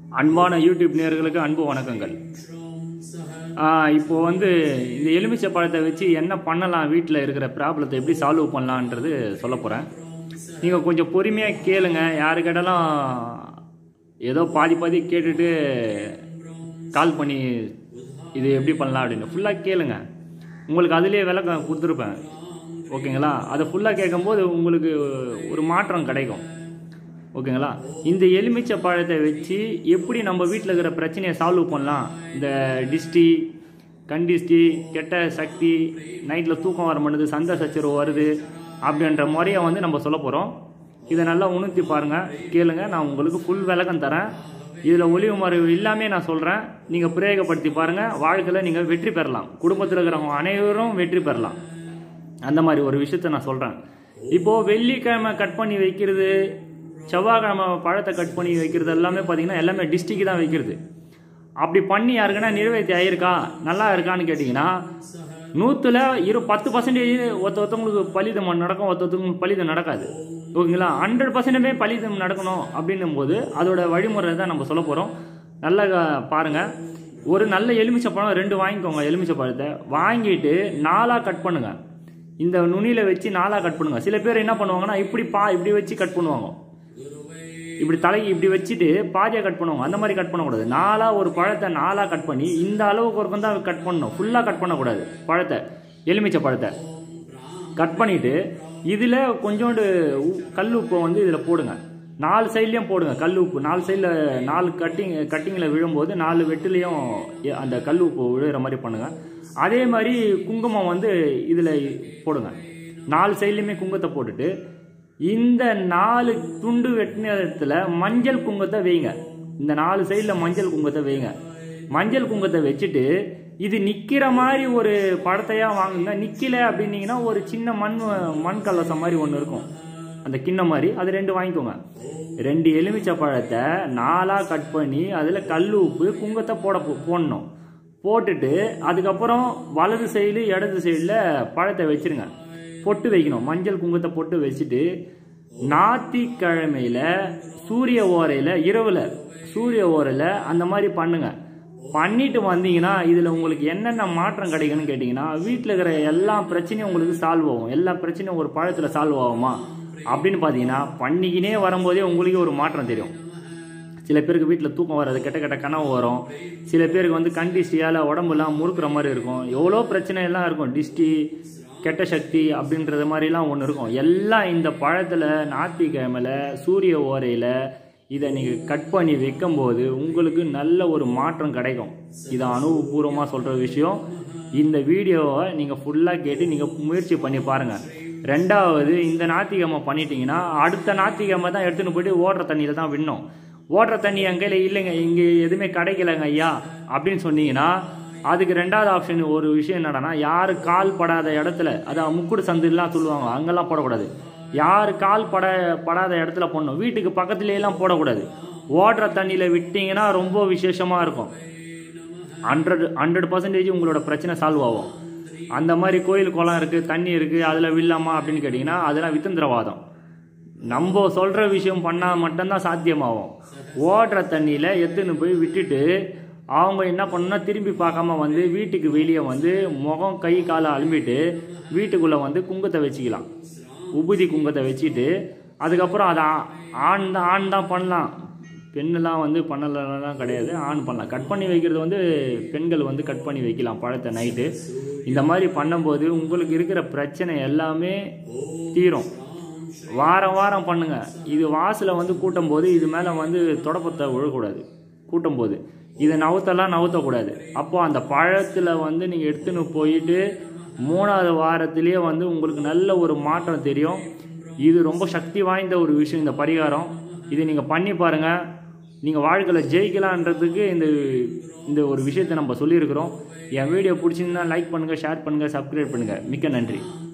அன்பான யூடியூப் நேயர்களுக்கு அன்பு வணக்கங்கள் ஆஹ் இப்போ வந்து இந்த எலுமிச்சை பழத்தை வச்சு என்ன பண்ணலாம் வீட்டில் இருக்கிற ப்ராப்ளத்தை எப்படி சால்வ் பண்ணலான்றது சொல்ல போகிறேன் நீங்கள் கொஞ்சம் பொறுமையாக கேளுங்க யாரு கேட்டாலும் ஏதோ பாதி பாதி கேட்டுட்டு கால் பண்ணி இது எப்படி பண்ணலாம் அப்படின்னு ஃபுல்லாக கேளுங்க உங்களுக்கு அதுலேயே விளக்கம் கொடுத்துருப்பேன் ஓகேங்களா அதை ஃபுல்லாக கேட்கும்போது உங்களுக்கு ஒரு மாற்றம் கிடைக்கும் ஓகேங்களா இந்த எலுமிச்சை பழத்தை வச்சு எப்படி நம்ம வீட்டில் இருக்கிற பிரச்சனையை சால்வ் பண்ணலாம் இந்த டிஸ்டி கண்டிஸ்டி கெட்ட சக்தி நைட்டில் தூக்கம் வர மாட்டேது சண்டை சச்சரவு வருது அப்படின்ற முறையை வந்து நம்ம சொல்ல போகிறோம் இதை நல்லா உணர்த்தி பாருங்கள் கேளுங்க நான் உங்களுக்கு ஃபுல் விளக்கம் தரேன் இதில் ஒளிவு மறைவு இல்லாமே நான் சொல்கிறேன் நீங்கள் பிரயோகப்படுத்தி பாருங்கள் வாழ்க்கையில் நீங்கள் வெற்றி பெறலாம் குடும்பத்தில் இருக்கிறவங்க அனைவரும் வெற்றி பெறலாம் அந்த மாதிரி ஒரு விஷயத்த நான் சொல்கிறேன் இப்போது வெள்ளிக்கிழமை கட் பண்ணி வைக்கிறது செவ்வாய்க்கிழமை பழத்தை கட் பண்ணி வைக்கிறது எல்லாமே பார்த்தீங்கன்னா எல்லாமே டிஸ்ட்ரிக்கு தான் வைக்கிறது அப்படி பண்ணி யாருக்குன்னா நிறைவேற்றி ஆயிருக்கா நல்லா இருக்கான்னு கேட்டிங்கன்னா நூற்றில் இரு பத்து பர்சன்டேஜ் ஒருத்த ஒருத்தவங்களுக்கு பலிதம் நடக்கும் ஒருத்த ஒருத்தவங்களுக்கு பலிதம் நடக்காது ஓகேங்களா ஹண்ட்ரட் பர்சன்டேஜ் பலிதம் நடக்கணும் அப்படின்னும் போது அதோட வழிமுறை தான் நம்ம சொல்ல போகிறோம் நல்லா க- பாருங்க ஒரு நல்ல எலுமிச்சை பழம் ரெண்டு வாங்கிக்கோங்க எலுமிச்சை பழத்தை வாங்கிட்டு நாலாக கட் பண்ணுங்க இந்த நுனியில வச்சு நாலாக கட் பண்ணுங்க சில பேர் என்ன பண்ணுவாங்கன்னா இப்படி பா இப்படி வச்சு கட் பண்ணுவாங்க இப்படி தலைக்கு இப்படி வச்சுட்டு பாதியாக கட் பண்ணுவாங்க அந்த மாதிரி கட் பண்ணக்கூடாது நாலா ஒரு பழத்தை நாலா கட் பண்ணி இந்த அளவுக்கு ஒரு தான் கட் பண்ணணும் ஃபுல்லாக கட் பண்ணக்கூடாது பழத்தை எலுமிச்சை பழத்தை கட் பண்ணிட்டு இதில் கொஞ்சோண்டு உ- கல் உப்பை வந்து இதில் போடுங்க நாலு சைட்லேயும் போடுங்க கல் உப்பு நாலு சைடில் நாலு கட்டிங் கட்டிங்கில் விழும்போது நாலு வெட்டுலேயும் எ- அந்த கல் உப்பு விழுகிற மாதிரி பண்ணுங்க அதே மாதிரி குங்குமம் வந்து இதில் போடுங்க நாலு சைட்லேயுமே குங்குமத்தை போட்டுட்டு இந்த நாலு துண்டு வெட்டினத்துல மஞ்சள் குங்குமத்தை வைங்க இந்த நாலு சைடில் மஞ்சள் குங்குமத்தை வைங்க மஞ்சள் குங்குமத்தை வச்சுட்டு இது நிக்கிற மாதிரி ஒரு படத்தையா வாங்குங்க நிக்கல அப்படின்னீங்கன்னா ஒரு சின்ன மண் மண் கலசம் மாதிரி ஒன்று இருக்கும் அந்த கிண்ணம் மாதிரி அது ரெண்டு வாங்கிக்கோங்க ரெண்டு எலுமிச்சை பழத்தை நாலா கட் பண்ணி அதில் கல் உப்பு குங்கத்தை போட போ- போடணும் போட்டுட்டு அதுக்கப்புறம் வலது சைடு இடது சைடில் பழத்தை வச்சிருங்க பொட்டு வைக்கணும் மஞ்சள் குங்குமத்தை பொட்டு வச்சுட்டு ஞாயிற்றுக்கிழமையில சூரிய ஓரையில் இரவில் சூரிய ஓரையில் அந்த மாதிரி பண்ணுங்க பண்ணிட்டு வந்தீங்கன்னா இதில் உங்களுக்கு என்னென்ன மாற்றம் கிடைக்கும்னு கேட்டிங்கன்னா வீட்டில் இருக்கிற எல்லா பிரச்சனையும் உங்களுக்கு சால்வ் ஆகும் எல்லா பிரச்சனையும் ஒரு பழத்தில் சால்வ் ஆகுமா அப்படின்னு பார்த்தீங்கன்னா பண்ணிக்கினே வரும்போதே உங்களுக்கே ஒரு மாற்றம் தெரியும் சில பேருக்கு வீட்டில் தூக்கம் வராது கெட்ட கெட்ட கனவு வரும் சில பேருக்கு வந்து கண் டிஸ்டியால் உடம்புலாம் முறுக்குற மாதிரி இருக்கும் எவ்வளோ பிரச்சனை எல்லாம் இருக்கும் டிஸ்டி கெட்ட சக்தி அப்படின்றது மாதிரிலாம் ஒன்று இருக்கும் எல்லாம் இந்த பழத்தில் ஞாயிற்றுக்கிழமையில் சூரிய ஓரையில் இதை நீங்கள் கட் பண்ணி வைக்கும்போது உங்களுக்கு நல்ல ஒரு மாற்றம் கிடைக்கும் இதை அனுபவபூர்வமாக சொல்கிற விஷயம் இந்த வீடியோவை நீங்கள் ஃபுல்லாக கேட்டு நீங்கள் முயற்சி பண்ணி பாருங்கள் ரெண்டாவது இந்த ஞாயிற்றுக்கிழமை பண்ணிட்டீங்கன்னா அடுத்த ஞாயிற்றுக்கிழமை தான் எடுத்துன்னு போயிட்டு ஓடுற தண்ணியில் தான் விடணும் ஓடுற தண்ணி என் கையில் இல்லைங்க இங்கே எதுவுமே கிடைக்கலங்க ஐயா அப்படின்னு சொன்னீங்கன்னா அதுக்கு ரெண்டாவது ஆப்ஷன் ஒரு விஷயம் என்னடான்னா யாரு கால் படாத இடத்துல அதான் முக்குடு சந்துலாம் சொல்லுவாங்க அங்கெல்லாம் போடக்கூடாது யாரு கால் பட படாத இடத்துல போடணும் வீட்டுக்கு பக்கத்துலேயே எல்லாம் போடக்கூடாது ஓடுற தண்ணியில் விட்டீங்கன்னா ரொம்ப விசேஷமாக இருக்கும் ஹண்ட்ரட் ஹண்ட்ரட் பர்சன்டேஜ் உங்களோட பிரச்சனை சால்வ் ஆகும் அந்த மாதிரி கோயில் குளம் இருக்குது தண்ணி இருக்குது அதில் வில்லாமா அப்படின்னு கேட்டிங்கன்னா அதெல்லாம் வித்தந்திரவாதம் நம்ம சொல்கிற விஷயம் பண்ணால் மட்டும்தான் சாத்தியமாகும் ஓடுற தண்ணியில் எத்துன்னு போய் விட்டுட்டு அவங்க என்ன பண்ணணும்னா திரும்பி பார்க்காம வந்து வீட்டுக்கு வெளியே வந்து முகம் கை காலை அலும்பிட்டு வீட்டுக்குள்ளே வந்து குங்கத்தை வச்சுக்கலாம் உபுதி குங்கத்தை வச்சுட்டு அதுக்கப்புறம் அதை ஆ- ஆண் தான் ஆண் தான் பண்ணலாம் பெண்ணெல்லாம் வந்து பண்ணலாம் கிடையாது ஆண் பண்ணலாம் கட் பண்ணி வைக்கிறது வந்து பெண்கள் வந்து கட் பண்ணி வைக்கலாம் பழத்தை நைட்டு இந்த மாதிரி பண்ணும்போது உங்களுக்கு இருக்கிற பிரச்சனை எல்லாமே தீரும் வாரம் வாரம் பண்ணுங்க இது வாசலை வந்து கூட்டும் போது இது மேலே வந்து தொடப்பத்தை விழக்கூடாது கூட்டும் போது இதை நவுத்தெல்லாம் நவுத்தக்கூடாது அப்போ அந்த பழத்தில் வந்து நீங்கள் எடுத்துன்னு போயிட்டு மூணாவது வாரத்திலேயே வந்து உங்களுக்கு நல்ல ஒரு மாற்றம் தெரியும் இது ரொம்ப சக்தி வாய்ந்த ஒரு விஷயம் இந்த பரிகாரம் இது நீங்கள் பண்ணி பாருங்கள் நீங்கள் வாழ்க்கையில் ஜெயிக்கலான்றதுக்கு இந்த இந்த ஒரு விஷயத்தை நம்ம சொல்லியிருக்கிறோம் என் வீடியோ பிடிச்சிருந்தா லைக் பண்ணுங்கள் ஷேர் பண்ணுங்கள் சப்ஸ்கிரைப் பண்ணுங்கள் மிக்க நன்றி